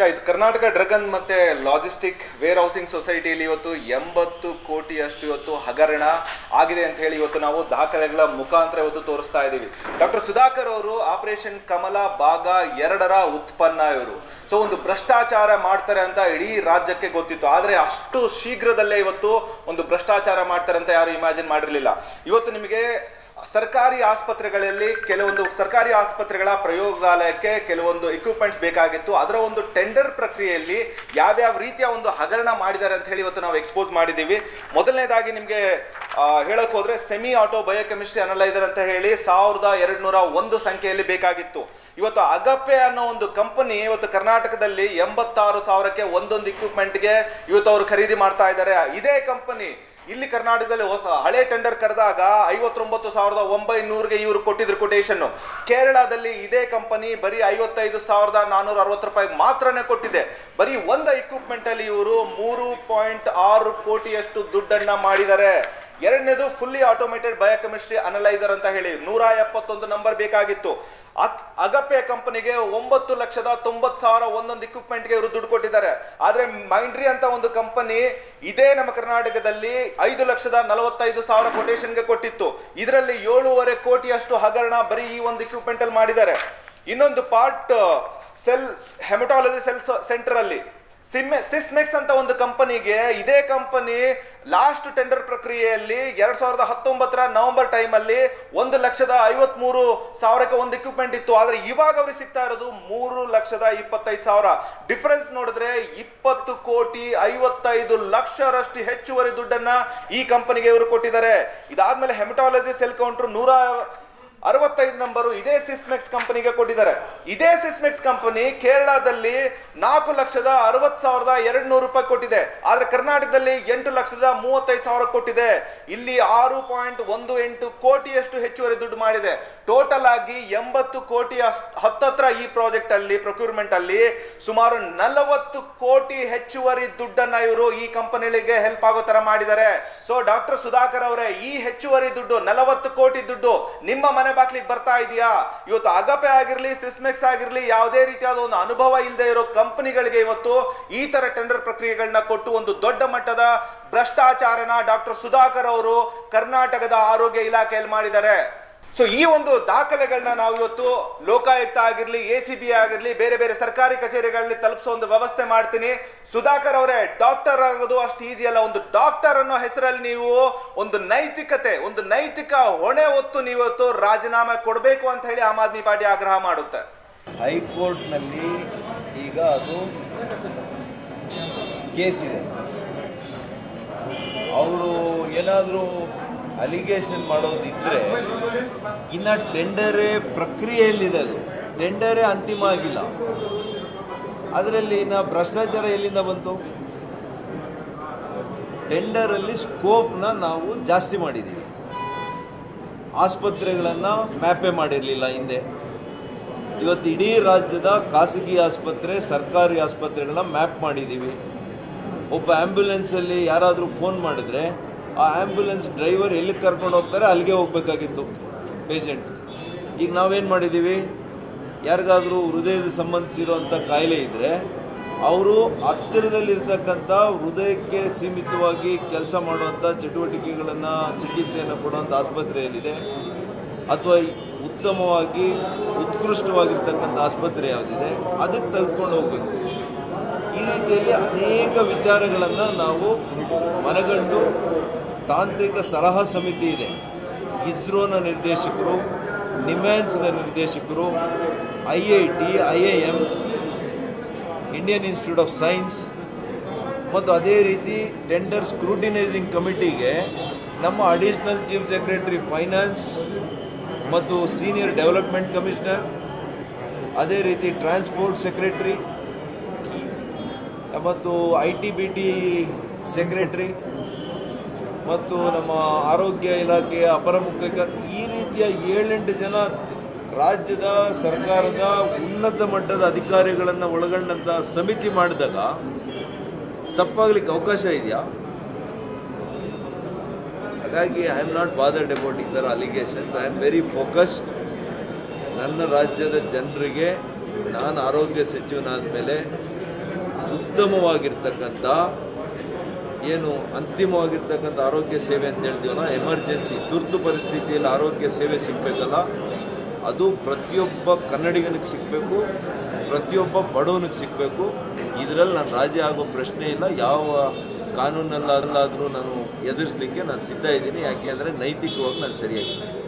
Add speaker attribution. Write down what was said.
Speaker 1: ಯಾ, ಇದು Karnataka drug and ಮತ್ತೆ logistic warehousing ಸೊಸೈಟಿಯಲ್ಲಿ ಇವತ್ತು ಎಂಬತ್ತು ಕೋಟಿಯಷ್ಟು ಇವತ್ತು ಹಗರಣ ಆಗಿದೆ ಅಂತ ಹೇಳಿ ಇವತ್ತು ನಾವು ದಾಖಲೆಗಳ ಮುಖಾಂತರ ಇವತ್ತು ತೋರಿಸ್ತಾ ಇದ್ದೀವಿ ಡಾಕ್ಟರ್ ಸುಧಾಕರ್ ಅವರು ಆಪರೇಷನ್ ಕಮಲ ಭಾಗ ಎರಡರ ಉತ್ಪನ್ನ ಇವರು ಸೊ ಒಂದು ಭ್ರಷ್ಟಾಚಾರ ಮಾಡ್ತಾರೆ ಅಂತ ಇಡೀ ರಾಜ್ಯಕ್ಕೆ ಗೊತ್ತಿತ್ತು ಆದ್ರೆ ಅಷ್ಟು ಶೀಘ್ರದಲ್ಲೇ ಇವತ್ತು ಒಂದು ಭ್ರಷ್ಟಾಚಾರ ಮಾಡ್ತಾರೆ ಅಂತ ಯಾರು ಇಮ್ಯಾಜಿನ್ ಮಾಡಿರಲಿಲ್ಲ ಇವತ್ತು ನಿಮಗೆ ಸರ್ಕಾರಿ ಆಸ್ಪತ್ರೆಗಳಲ್ಲಿ ಕೆಲವೊಂದು ಸರ್ಕಾರಿ ಆಸ್ಪತ್ರೆಗಳ ಪ್ರಯೋಗಾಲಯಕ್ಕೆ ಕೆಲವೊಂದು ಎಕ್ವಿಪ್ಮೆಂಟ್ಸ್ ಬೇಕಾಗಿತ್ತು ಅದರ ಒಂದು ಟೆಂಡರ್ ಪ್ರಕ್ರಿಯೆಯಲ್ಲಿ ಯಾವ್ಯಾವ ರೀತಿಯ ಒಂದು ಹಗರಣ ಮಾಡಿದ್ದಾರೆ ಅಂತ ಹೇಳಿ ಇವತ್ತು ನಾವು ಎಕ್ಸ್ಪೋಸ್ ಮಾಡಿದ್ದೀವಿ ಮೊದಲನೇದಾಗಿ ನಿಮಗೆ ಹೇಳಕ್ ಹೋದ್ರೆ ಸೆಮಿ ಆಟೋ ಬಯೋಕೆಮಿಸ್ಟ್ರಿ ಅನಲೈಸರ್ ಅಂತ ಹೇಳಿ ಸಾವಿರದ ಎರಡು ನೂರ ಒಂದು ಸಂಖ್ಯೆಯಲ್ಲಿ ಬೇಕಾಗಿತ್ತು ಇವತ್ತು ಅಗಪೆ ಅನ್ನೋ ಒಂದು ಕಂಪನಿ ಇವತ್ತು ಕರ್ನಾಟಕದಲ್ಲಿ ಎಂಬತ್ತಾರು ಸಾವಿರಕ್ಕೆ ಒಂದೊಂದು equipment-ಗೆ ಇವತ್ತು ಅವರು ಖರೀದಿ ಮಾಡ್ತಾ ಇದ್ದಾರೆ ಇದೇ ಕಂಪನಿ ಇಲ್ಲಿ ಕರ್ನಾಟಕದಲ್ಲಿ ಹೊಸ ಹಳೆ ಟೆಂಡರ್ ಕರೆದಾಗ ಐವತ್ತೊಂಬತ್ತು ಸಾವಿರದ ಒಂಬೈನೂರಿಗೆ ಇವರು ಕೊಟ್ಟಿದ್ರು ಕೊಟೇಶನ್ ಕೇರಳದಲ್ಲಿ ಇದೇ ಕಂಪನಿ ಬರೀ ಐವತ್ತೈದು ಸಾವಿರದ ನಾನ್ನೂರ ಅರವತ್ತು ರೂಪಾಯಿ ಮಾತ್ರನೇ ಕೊಟ್ಟಿದೆ ಬರೀ ಒಂದು equipment ಅಲ್ಲಿ ಇವರು ಮೂರು ಪಾಯಿಂಟ್ ಆರು ಕೋಟಿಯಷ್ಟು ದುಡ್ಡನ್ನ ಮಾಡಿದ್ದಾರೆ ಎರಡನೇದು ಫುಲ್ಲಿ ಆಟೋಮೇಟೆಡ್ ಬಯೋಕೆಮಿಸ್ಟ್ರಿ ಅನಲೈಸರ್ ಅಂತ ಹೇಳಿ ನೂರ ಎಪ್ಪತ್ತೊಂದು ನಂಬರ್ ಬೇಕಾಗಿತ್ತು ಅಕ್- ಅಗಪೆ ಕಂಪನಿಗೆ ಒಂಬತ್ತು ಲಕ್ಷದ ತೊಂಬತ್ತು ಸಾವಿರ ಒಂದೊಂದು equipment-ಗೆ ಇವರು ದುಡ್ಡು ಕೊಟ್ಟಿದ್ದಾರೆ ಆದ್ರೆ ಮೈಂಡ್ರಿ ಅಂತ ಒಂದು ಕಂಪನಿ ಇದೇ ನಮ್ಮ ಕರ್ನಾಟಕದಲ್ಲಿ ಐದು ಲಕ್ಷದ ನಲವತ್ತೈದು ಸಾವಿರ ಕೊಟೇಶನ್ಗೆ ಕೊಟ್ಟಿತ್ತು ಇದರಲ್ಲಿ ಏಳೂವರೆ ಕೋಟಿಯಷ್ಟು ಹಗರಣ ಬರೀ ಈ ಒಂದು equipment ಅಲ್ಲಿ ಮಾಡಿದ್ದಾರೆ ಇನ್ನೊಂದು part cell haematology cell centre ಅಲ್ಲಿ ಸಿಮ್ಮೆ ಸಿಸ್ಮೆಕ್ಸ್ ಅಂತ ಒಂದು ಕಂಪನಿಗೆ ಇದೇ ಕಂಪನಿ ಲಾಸ್ಟ್ ಟೆಂಡರ್ ಪ್ರಕ್ರಿಯೆಯಲ್ಲಿ ಎರಡ್ ಸಾವಿರದ ಹತ್ತೊಂಬತ್ತರ ನವೆಂಬರ್ ಟೈಮಲ್ಲಿ ಒಂದು ಲಕ್ಷದ ಐವತ್ಮೂರು ಸಾವಿರಕ್ಕೆ ಒಂದು equipment ಇತ್ತು ಆದ್ರೆ ಇವಾಗ ಅವ್ರಿಗೆ ಸಿಗ್ತಾ ಇರೋದು ಮೂರು ಲಕ್ಷದ ಇಪ್ಪತ್ತೈದು ಸಾವಿರ ಡಿಫರೆನ್ಸ್ ನೋಡಿದ್ರೆ ಇಪ್ಪತ್ತು ಕೋಟಿ ಐವತ್ತೈದು ಲಕ್ಷರಷ್ಟು ಹೆಚ್ಚುವರಿ ದುಡ್ಡನ್ನ ಈ ಕಂಪನಿಗೆ ಇವರು ಕೊಟ್ಟಿದ್ದಾರೆ ಇದಾದ್ಮೇಲೆ ಹೆಮಟಾಲಜಿ ಸೆಲ್ ಕೌಂಟರ್ ನೂರ ಅರವತ್ತೈದು ನಂಬರು ಇದೇ ಸಿಸ್ಮೆಕ್ಸ್ ಕಂಪನಿಗೆ ಕೊಟ್ಟಿದ್ದಾರೆ ಇದೇ ಸಿಸ್ಮೆಕ್ಸ್ ಕಂಪನಿ ಕೇರಳದಲ್ಲಿ ನಾಲ್ಕು ಲಕ್ಷದ ಅರವತ್ ಸಾವಿರದ ಎರಡು ನೂರು ರೂಪಾಯಿ ಕೊಟ್ಟಿದೆ ಆದ್ರೆ ಕರ್ನಾಟಕದಲ್ಲಿ ಎಂಟು ಲಕ್ಷದ ಮೂವತ್ತೈದು ಸಾವಿರ ಕೊಟ್ಟಿದೆ ಇಲ್ಲಿ ಆರು ಪಾಯಿಂಟ್ ಒಂದು ಎಂಟು ಕೋಟಿಯಷ್ಟು ಹೆಚ್ಚುವರಿ ದುಡ್ಡು ಮಾಡಿದೆ ಟೋಟಲ್ ಆಗಿ ಎಂಬತ್ತು ಕೋಟಿ ಅಷ್ಟ್- ಹತ್ತತ್ರ ಈ ಪ್ರಾಜೆಕ್ಟ್ ಅಲ್ಲಿ ಪ್ರೊಕ್ಯೂರ್ಮೆಂಟ್ ಅಲ್ಲಿ ಸುಮಾರು ನಲವತ್ತು ಕೋಟಿ ಹೆಚ್ಚುವರಿ ದುಡ್ಡನ್ನ ಇವರು ಈ ಕಂಪನಿಗಳಿಗೆ ಹೆಲ್ಪ್ ಆಗೋ ತರ ಮಾಡಿದ್ದಾರೆ ಸೊ ಡಾಕ್ಟರ್ ಸುಧಾಕರ್ ಅವರೇ ಈ ಹೆಚ್ಚುವರಿ ದುಡ್ಡು ನಲವತ್ತು ಕೋಟಿ ದುಡ್ಡು ನಿಮ್ಮ ಮನೆ ಬಾಗ್ಲಿಗೆ ಬರ್ತಾ ಇದೆಯಾ ಇವತ್ತು ಅಗಪೆ ಆಗಿರ್ಲಿ ಸಿಸ್ಮೆಕ್ಸ್ ಆಗಿರ್ಲಿ ಯಾವುದೇ ರೀತಿಯಾದ ಒಂದು ಅನುಭವ ಇಲ್ಲದೆ ಇರೋ ಕಂಪನಿಗಳಿಗೆ ಇವತ್ತು ಈ ತರ ಟೆಂಡರ್ ಪ್ರಕ್ರಿಯೆಗಳನ್ನ ಕೊಟ್ಟು ಒಂದು ದೊಡ್ಡ ಮಟ್ಟದ ಭ್ರಷ್ಟಾಚಾರನ ಡಾಕ್ಟರ್ ಸುಧಾಕರ್ ಅವರು ಕರ್ನಾಟಕದ ಆರೋಗ್ಯ ಇಲಾಖೆಯಲ್ಲಿ ಮಾಡಿದ್ದಾರೆ ಸೊ ಈ ಒಂದು ದಾಖಲೆಗಳನ್ನ ನಾವು ಇವತ್ತು ಲೋಕಾಯುಕ್ತ ಆಗಿರ್ಲಿ ಎ ಸಿ ಬಿ ಆಗಿರ್ಲಿ ಬೇರೆ ಬೇರೆ ಸರ್ಕಾರಿ ಕಚೇರಿಗಳಲ್ಲಿ ತಲುಪಿಸೋ ಒಂದು ವ್ಯವಸ್ಥೆ ಮಾಡ್ತೀನಿ ಸುಧಾಕರ್ ಅವರೇ ಡಾಕ್ಟರ್ ಆಗೋದು ಅಷ್ಟು ಈಸಿ ಅಲ್ಲ ಒಂದು ಡಾಕ್ಟರ್ ಅನ್ನೋ ಹೆಸರಲ್ಲಿ ನೀವು ಒಂದು ನೈತಿಕತೆ ಒಂದು ನೈತಿಕ ಹೊಣೆ ಹೊತ್ತು ನೀವು ಇವತ್ತು ರಾಜೀನಾಮೆ ಕೊಡಬೇಕು ಅಂತ ಹೇಳಿ ಆಮ್ ಆದ್ಮಿ ಪಾರ್ಟಿ ಆಗ್ರಹ ಮಾಡುತ್ತೆ
Speaker 2: ಹೈಕೋರ್ಟ್ನಲ್ಲಿ ಈಗ ಅದು ಕೇಸ್ ಇದೆ ಅವರು ಏನಾದರೂ ಅಲಿಗೇಷನ್ ಮಾಡೋದಿದ್ರೆ ಇನ್ನು ಟೆಂಡರೇ ಪ್ರಕ್ರಿಯೆಯಲ್ಲಿದೆ ಅದು ಟೆಂಡರೇ ಅಂತಿಮ ಆಗಿಲ್ಲ ಅದರಲ್ಲಿ ಇನ್ನು ಭ್ರಷ್ಟಾಚಾರ ಎಲ್ಲಿಂದ ಬಂತು ಟೆಂಡರಲ್ಲಿ ಸ್ಕೋಪ್ನ ನಾವು ಜಾಸ್ತಿ ಮಾಡಿದ್ದೀವಿ ಆಸ್ಪತ್ರೆಗಳನ್ನು ಮ್ಯಾಪೇ ಮಾಡಿರಲಿಲ್ಲ ಹಿಂದೆ ಇವತ್ತು ಇಡೀ ರಾಜ್ಯದ ಖಾಸಗಿ ಆಸ್ಪತ್ರೆ ಸರ್ಕಾರಿ ಆಸ್ಪತ್ರೆಗಳನ್ನ ಮ್ಯಾಪ್ ಮಾಡಿದ್ದೀವಿ ಒಬ್ಬ ಆ್ಯಂಬುಲೆನ್ಸಲ್ಲಿ ಯಾರಾದರೂ ಫೋನ್ ಮಾಡಿದ್ರೆ ಆ ಆ್ಯಂಬುಲೆನ್ಸ್ ಡ್ರೈವರ್ ಎಲ್ಲಿ ಕರ್ಕೊಂಡು ಹೋಗ್ತಾರೆ ಅಲ್ಲಿಗೆ ಹೋಗಬೇಕಾಗಿತ್ತು ಪೇಷಂಟ್ ಈಗ ನಾವೇನು ಮಾಡಿದ್ದೀವಿ ಯಾರಿಗಾದರೂ ಹೃದಯದ ಸಂಬಂಧಿಸಿರುವಂಥ ಕಾಯಿಲೆ ಇದ್ದರೆ ಅವರು ಹತ್ತಿರದಲ್ಲಿರ್ತಕ್ಕಂಥ ಹೃದಯಕ್ಕೆ ಸೀಮಿತವಾಗಿ ಕೆಲಸ ಮಾಡುವಂಥ ಚಟುವಟಿಕೆಗಳನ್ನು ಚಿಕಿತ್ಸೆಯನ್ನು ಕೊಡುವಂಥ ಆಸ್ಪತ್ರೆಯಲ್ಲಿದೆ ಅಥವಾ ಉತ್ತಮವಾಗಿ ಉತ್ಕೃಷ್ಟವಾಗಿರ್ತಕ್ಕಂಥ ಆಸ್ಪತ್ರೆ ಯಾವುದಿದೆ ಅದಕ್ಕೆ ತೆಗೆದುಕೊಂಡು ಹೋಗಬೇಕು ಈ ರೀತಿಯಲ್ಲಿ ಅನೇಕ ವಿಚಾರಗಳನ್ನು ನಾವು ಮನಗಂಡು ತಾಂತ್ರಿಕ ಸಲಹಾ ಸಮಿತಿ ಇದೆ ಇಸ್ರೋನ ನಿರ್ದೇಶಕರು ನಿಮ್ಯಾನ್ಸ್ನ ನಿರ್ದೇಶಕರು I I T I I M Indian Institute of Science ಮತ್ತು ಅದೇ ರೀತಿ ಟೆಂಡರ್ ಸ್ಕ್ರೂಟಿನೈಸಿಂಗ್ ಕಮಿಟಿಗೆ ನಮ್ಮ ಅಡಿಷನಲ್ ಚೀಫ್ ಸೆಕ್ರೆಟರಿ ಫೈನಾನ್ಸ್ ಮತ್ತು ಸೀನಿಯರ್ ಡೆವಲಪ್ಮೆಂಟ್ ಕಮಿಷನರ್ ಅದೇ ರೀತಿ ಟ್ರಾನ್ಸ್ಪೋರ್ಟ್ ಸೆಕ್ರೆಟರಿ ಮತ್ತು I T B T secretary ಮತ್ತು ನಮ್ಮ ಆರೋಗ್ಯ ಇಲಾಖೆಯ ಅಪರ ಮುಖ್ಯ ಈ ರೀತಿಯ ಏಳೆಂಟು ಜನ ರಾಜ್ಯದ ಸರ್ಕಾರದ ಉನ್ನತ ಮಟ್ಟದ ಅಧಿಕಾರಿಗಳನ್ನು ಒಳಗೊಂಡಂಥ ಸಮಿತಿ ಮಾಡಿದಾಗ ತಪ್ಪಾಗ್ಲಿಕ್ಕೆ ಅವಕಾಶ ಇದೆಯಾ ಹಾಗಾಗಿ I am not bothered about ಈ ಥರ allegations I am very focused ನನ್ನ ರಾಜ್ಯದ ಜನರಿಗೆ ನಾನು ಆರೋಗ್ಯ ಸಚಿವನಾದ ಮೇಲೆ ಉತ್ತಮವಾಗಿರ್ತಕ್ಕಂಥ ಏನು ಅಂತಿಮವಾಗಿರ್ತಕ್ಕಂಥ ಆರೋಗ್ಯ ಸೇವೆ ಅಂತ ಹೇಳ್ತೀವಲ್ಲ ಎಮರ್ಜೆನ್ಸಿ ತುರ್ತು ಪರಿಸ್ಥಿತಿಯಲ್ಲಿ ಆರೋಗ್ಯ ಸೇವೆ ಸಿಗಬೇಕಲ್ಲ ಅದು ಪ್ರತಿಯೊಬ್ಬ ಕನ್ನಡಿಗನಿಗೆ ಸಿಗಬೇಕು ಪ್ರತಿಯೊಬ್ಬ ಬಡವನಿಗೆ ಸಿಗಬೇಕು ಇದರಲ್ಲಿ ನಾನು ರಾಜಿ ಆಗೋ ಪ್ರಶ್ನೆ ಇಲ್ಲ ಯಾವ ಕಾನೂನಲ್ಲಾದ್ರೂ ನಾನು ಎದುರಿಸಲಿಕ್ಕೆ ನಾನು ಸಿದ್ಧ ಇದ್ದೀನಿ ಯಾಕೆ ಅಂದರೆ ನೈತಿಕವಾಗಿ ನಾನು ಸರಿಯಾಗಿದ್ದೀನಿ